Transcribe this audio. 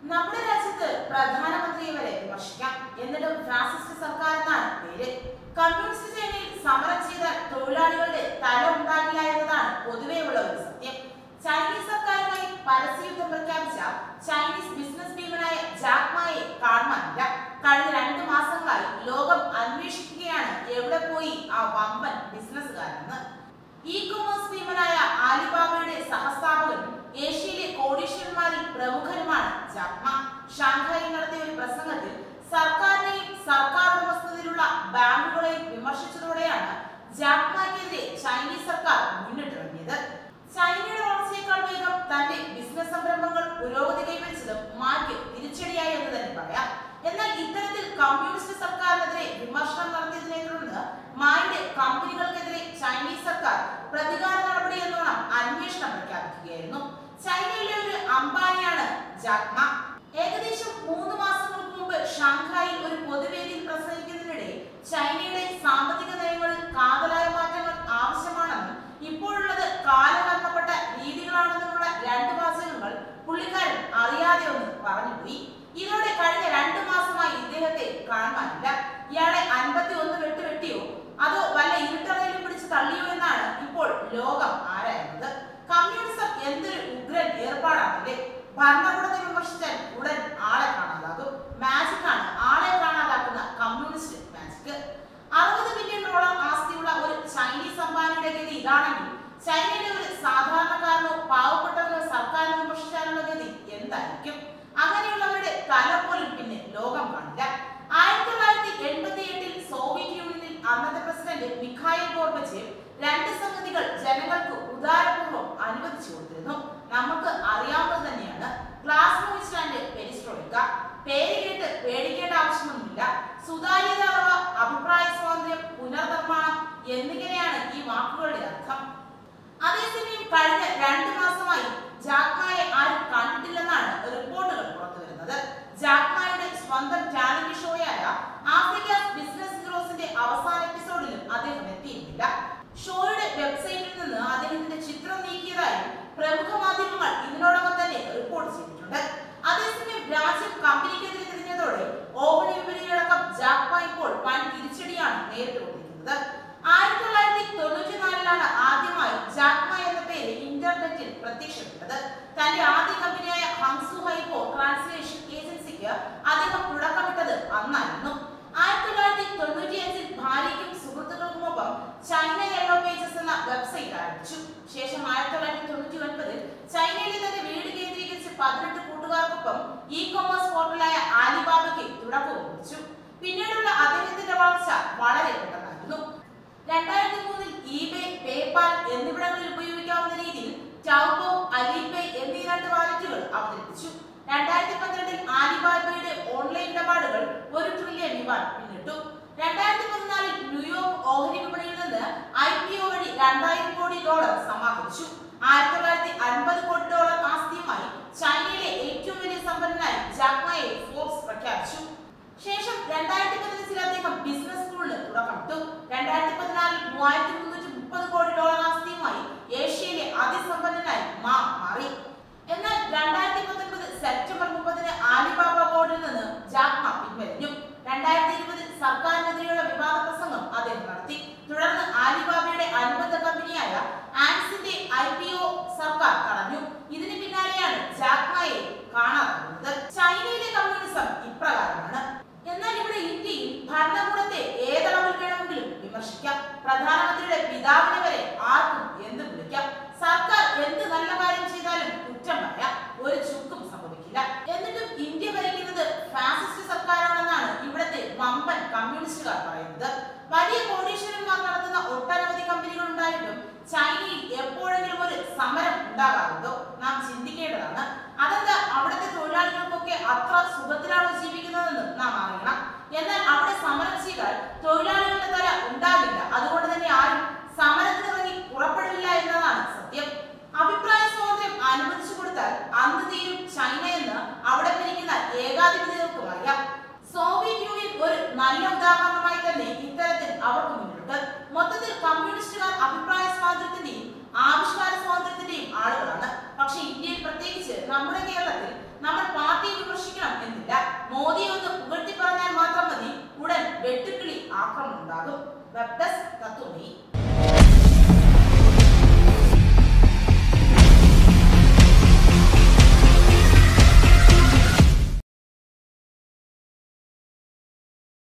നമ്മുടെ രാജ്യത്ത് പ്രധാനമന്ത്രിയെ വരെ വിമർശിക്കാം എന്നിട്ടും ഫാസിസ്റ്റ് സർക്കാർ എന്നാണ് പേര് കമ്മ്യൂണിസ്റ്റ് സേനയിൽ സമരം ചെയ്ത തൊഴിലാളികളുടെ തല ഉണ്ടാകില്ല എന്നതാണ് പൊതുവെയുള്ള ഒരു സത്യം ചൈനീസ് സർക്കാരുമായി പരസ്യയുദ്ധം പ്രഖ്യാപിച്ച ചൈനീസ് ബിസിനസ് ഭീമനായ ജാക്മായെ കാണുവാനില്ല കഴിഞ്ഞ രണ്ട് മാസങ്ങളായി ലോകം അന്വേഷിക്കുകയാണ് എവിടെ പോയി ആ വമ്പൻ ബിസിനസ്സുകാരെന്ന് ഇ കൊമേഴ്സ് ഭീമനായ ആലിബാബയുടെ സഹസ്ഥാപകനും ഏഷ്യയിലെ കോടീശ്വരന്മാരിൽ പ്രമുഖനുമാണ് ജാക്മ ഷാങ്ഹായിൽ നടത്തിയ ഒരു പ്രസംഗത്തിൽ സർക്കാരിനെയും സർക്കാർ ഉടമസ്ഥതയിലുള്ള ബാങ്കുകളെയും വിമർശിച്ചതോടെയാണ് ജാക്മയ്ക്കെതിരെ ചൈനീസ് സർക്കാർ മുന്നിട്ടിറങ്ങിയത് ചൈനയുടെ വളർച്ചയേക്കാൾ വേഗം തന്റെ ബിസിനസ് സംരംഭങ്ങൾ പുരോഗതി കൈവരിച്ചത് മായ്ക്ക് തിരിച്ചടിയായി എന്ന് തന്നെ പറയാം എന്നാൽ ഇത്തരത്തിൽ കമ്മ്യൂണിസ്റ്റ് സർക്കാരിനെതിരെ വിമർശനം നടത്തിയതിനെ തുടർന്ന് മായുടെ കമ്പനികൾക്കെതിരെ ചൈനീസ് സർക്കാർ പ്രതികാര നടപടി എന്നോണം അന്വേഷണം പ്രഖ്യാപിക്കുകയായിരുന്നു ചൈനയിലെ ഒരു അംബാനിയാണ് ജാക്മ ഏകദേശം മൂന്ന് മാസങ്ങൾക്ക് മുമ്പ് ഷാങ്ഹായിൽ ഒരു പൊതുവേദിയിൽ പ്രസംഗിക്കുന്നതിനിടെ ചൈനയുടെ സാമ്പത്തിക നയങ്ങളിൽ കാതലായ മാറ്റങ്ങൾ ആവശ്യമാണെന്നും ഇപ്പോഴുള്ളത് കാലഹരണപ്പെട്ട രീതികളാണെന്നുമുള്ള രണ്ട് വാചകങ്ങൾ പുള്ളിക്കാരൻ അറിയാതെ ഒന്ന് പറഞ്ഞുപോയി ഇതോടെ കഴിഞ്ഞ രണ്ട് മാസമായി ഇദ്ദേഹത്തെ കാണാനില്ല ഇയാളെ അൻപത്തി ഒന്ന് വെട്ട് വെട്ടിയോ അതോ വല്ല ഇരുട്ടറയിലും പിടിച്ച് തള്ളിയോ എന്നാണ് ഇപ്പോൾ ലോകം ആരായുന്നത് കമ്മ്യൂണിസം എന്തൊരു ഉഗ്രൻ ഏർപ്പാടാണല്ലേ ഭരണകൂടത്തെ വിമർശിച്ചാൽ ഉടൻ ആളെ കാണാതാകും മാജിക് ആണ് ആളെ കാണാതാക്കുന്ന കമ്മ്യൂണിസ്റ്റ് മാജിക് അറുപത് ബില്യൺ ഡോളർ ആസ്തിയുള്ള ഒരു ചൈനീസ് അംബാനിയുടെ ഗതി ഇതാണെങ്കിൽ ചൈനയിലെ ഒരു സാധാരണക്കാരനോ പാവപ്പെട്ടവനോ സർക്കാരിനെ വിമർശിച്ചാലുള്ള ഗതി എന്തായിരിക്കും അങ്ങനെയുള്ളവരുടെ തല പോലും പിന്നെ ലോകം കാണില്ല ആയിരത്തി തൊള്ളായിരത്തി എൺപത്തി എട്ടിൽ സോവിയറ്റ് യൂണിയനിൽ അന്നത്തെ പ്രസിഡന്റ് മിഖായിൽ ഗോർബച്ചേവ് രണ്ട് സംഗതികൾ ജനങ്ങൾക്ക് ഉദാരപൂർവ്വം അനുവദിച്ചു കൊടുത്തിരുന്നു നമുക്ക് അറിയാവുന്നത് തന്നെയാണ് ഗ്ലാസ് നോയിസ് ആൻഡ് പെരിസ്ട്രോയിക്ക പേര് കേട്ട് പേടിക്കേണ്ട ആവശ്യമൊന്നുമില്ല സുതാര്യത അഥവാ അഭിപ്രായ സ്വാതന്ത്ര്യം പുനർനിർമ്മാണം എന്നിങ്ങനെയാണ് ഈ വാക്കുകളുടെ അർത്ഥം അതേസമയം കഴിഞ്ഞ രണ്ട് മാസമായി ജാക്മായെ ആരും കണ്ടിട്ടില്ലെന്നാണ് റിപ്പോർട്ടുകൾ പുറത്തുവരുന്നത് ജാക്മായുടെ സ്വന്തം ടാലന്റ് ഷോയായ ആഫ്രിക്ക ബിസിനസ് ഹീറോസിന്റെ അവസാന എപ്പിസോഡിലും അദ്ദേഹം എത്തിയിരുന്നില്ല ഷോയുടെ വെബ്സൈറ്റിൽ നിന്ന് അദ്ദേഹത്തിന്റെ ചിത്രം നീക്കിയതായി പ്രമുഖ മാധ്യമങ്ങൾ ഇതിനോടകം തന്നെ റിപ്പോർട്ട് ചെയ്തിട്ടുണ്ട് അതേസമയം രാജ്യം കമ്പനിക്കെതിരെ തിരിഞ്ഞതോടെ ഓഹരി വിപണിയിലടക്കം ജാക്മ ഇപ്പോൾ വൻ തിരിച്ചടിയാണ് നേരിട്ടുകൊണ്ടിരിക്കുന്നത് ആയിരത്തി തൊള്ളായിരത്തി തൊണ്ണൂറ്റി നാലിലാണ് ആദ്യമായി ജാക്മ എന്ന പേര് ഇന്റർനെറ്റിൽ പ്രത്യക്ഷപ്പെട്ടത് തന്റെ ആദ്യ കമ്പനിയായ ഹങ്സു ഹൈപ്പോ ട്രാൻസ്ലേഷൻ ഏജൻസിക്ക് അദ്ദേഹം തുടക്കമിട്ടത് അന്നായിരുന്നു ആയിരത്തി തൊള്ളായിരത്തി തൊണ്ണൂറ്റി അഞ്ചിൽ ഭാര്യയ്ക്കും സുഹൃത്തുക്കൾക്കുമൊപ്പം ചൈന യെല്ലോ പേജസ് എന്ന വെബ്സൈറ്റ് ആരംഭിച്ചു ശേഷം ആയിരത്തി തൊള്ളായിരത്തി തൊണ്ണൂറ്റി ഒൻപതിൽ ചൈനയിലെ തന്റെ വീട് കേന്ദ്രീകരിച്ച് പതിനെട്ട് കൂട്ടുകാർക്കൊപ്പം ഇ കൊമേഴ്സ് പോർട്ടലായ ആലിബാബയ്ക്ക് തുടക്കവും കുറിച്ചു പിന്നീടുള്ള അദ്ദേഹത്തിന്റെ വളർച്ച വളരെ പെട്ടെന്നായിരുന്നു രണ്ടായിരത്തി മൂന്നിൽ ഇബേ പേപാൽ എന്നിവിടങ്ങളിൽ ഉപയോഗിക്കാവുന്ന രീതിയിൽ ടൗബോ അലിപേ എന്നീ രണ്ട് വാലറ്റുകൾ അവതരിപ്പിച്ചു രണ്ടായിരത്തി പന്ത്രണ്ടിൽ ആലിബാബയുടെ ഓൺലൈൻ ഇടപാടുകൾ ഒരു ട്രില്യൺ യുവാൻ പിന്നിട്ടു രണ്ടായിരത്തി പതിനാലിൽ ന്യൂയോർക്ക് ഓഹരി വിപണിയിൽ നിന്ന് ഐ പി ഒ വഴി രണ്ടായിരം കോടി ഡോളർ സമാഹരിച്ചു ആയിരത്തി തൊള്ളായിരത്തി അൻപത് കോടി ഡോളർ ആസ്തിയുമായി ചൈനയിലെ ഏറ്റവും വലിയ സമ്പന്നനായി ജാക്മയെ ഫോർബ്സ് പ്രഖ്യാപിച്ചു ശേഷം രണ്ടായിരത്തി പതിനഞ്ചിൽ അദ്ദേഹം ബിസിനസ് സ്കൂളിന് തുടക്കമിട്ടു രണ്ടായിരത്തി പതിനാലിൽ മൂവായിരത്തി മുന്നൂറ്റി മുപ്പത് കോടി ഡോളർ ആസ്തിയുമായി ഏഷ്യയിലെ അതിസമ്പന്നനായി മാ മാറി എന്നാൽ രണ്ടായിരത്തി പത്തൊൻപത് സെപ്റ്റംബർ മുപ്പതിന് ആലിബാബ ബോർഡിൽ നിന്ന് ജാക്മ പിൻവലിഞ്ഞു രണ്ടായിരത്തി ഇരുപതിൽ സർക്കാരിനെതിരെയുള്ള വിവാദ പ്രസംഗം അദ്ദേഹം നടത്തി തുടർന്ന് ആലിബാബയുടെ അനുബന്ധ കമ്പനിയായ ആൻസിന്റെ ഐ പി ഒ സർക്കാർ തടഞ്ഞു ഇതിന് പിന്നാലെയാണ് ജാക്മയെ കാണാതാകുന്നത് ചൈനയിലെ കമ്മ്യൂണിസം ഇപ്രകാരമാണ് എന്നാൽ ഇവിടെ ഇന്ത്യയിൽ ഭരണകൂടത്തെ ഏതളവിൽ വേണമെങ്കിലും വിമർശിക്കാം പ്രധാനമന്ത്രിയുടെ പിതാവിനെ വരെ ആർക്കും എന്ത് വിളിക്കാം സർക്കാർ എന്ത് നല്ല കാര്യം ചെയ്താലും കുറ്റം പറയാം ഒരു ചുക്കും സംഭവിക്കില്ല എന്നിട്ടും ഇന്ത്യ ഭരിക്കുന്നത് ഫാസിസ്റ്റ് സർക്കാരാണെന്നാണ് ഇവിടുത്തെ വമ്പൻ കമ്മ്യൂണിസ്റ്റുകാർ പറയുന്നത് വലിയ കോടീശ്വരന്മാർ നടത്തുന്ന ഒട്ടനവധി കമ്പനികൾ ഉണ്ടായിട്ടും ചൈനയിൽ എപ്പോഴെങ്കിലും ഒരു സമരം ഉണ്ടാകാറുണ്ടോ നാം ചിന്തിക്കേണ്ടതാണ് അതെന്താ അവിടുത്തെ തൊഴിലാളികൾക്കൊക്കെ അത്ര സുഖത്തിലാണോ ജീവിക്കുന്നതെന്ന് നാം അറിയണം എന്നാൽ അവിടെ സമരം ചെയ്താൽ തൊഴിലാളികളുടെ തല ഉണ്ടാകില്ല അതുകൊണ്ട് തന്നെ ആരും സമരത്തിനിറങ്ങി പുറപ്പെടില്ല എന്നതാണ് സത്യം അഭിപ്രായ സ്വാതന്ത്ര്യം അനുവദിച്ചു കൊടുത്താൽ അന്ന് തീരും ചൈന എന്ന് അവിടെ ഭരിക്കുന്ന ഏകാധിപതികൾക്കും അറിയാം സോവിയറ്റ് യൂണിയൻ ഒരു നല്ല ഉദാഹരണമായി തന്നെ ഇത്തരത്തിൽ അവർക്ക് മുന്നിലുണ്ട് മൊത്തത്തിൽ കമ്മ്യൂണിസ്റ്റുകാർ അഭിപ്രായ സ്വാതന്ത്ര്യത്തിന്റെയും ആവിഷ്കാര സ്വാതന്ത്ര്യത്തിന്റെയും ആളുകളാണ് പക്ഷെ ഇന്ത്യയിൽ പ്രത്യേകിച്ച് നമ്മുടെ കേരളത്തിൽ നമ്മൾ പാർട്ടിയെ വിമർശിക്കും ഉണ്ടാകും വെബ് ഡെസ്ക് തത്തുമി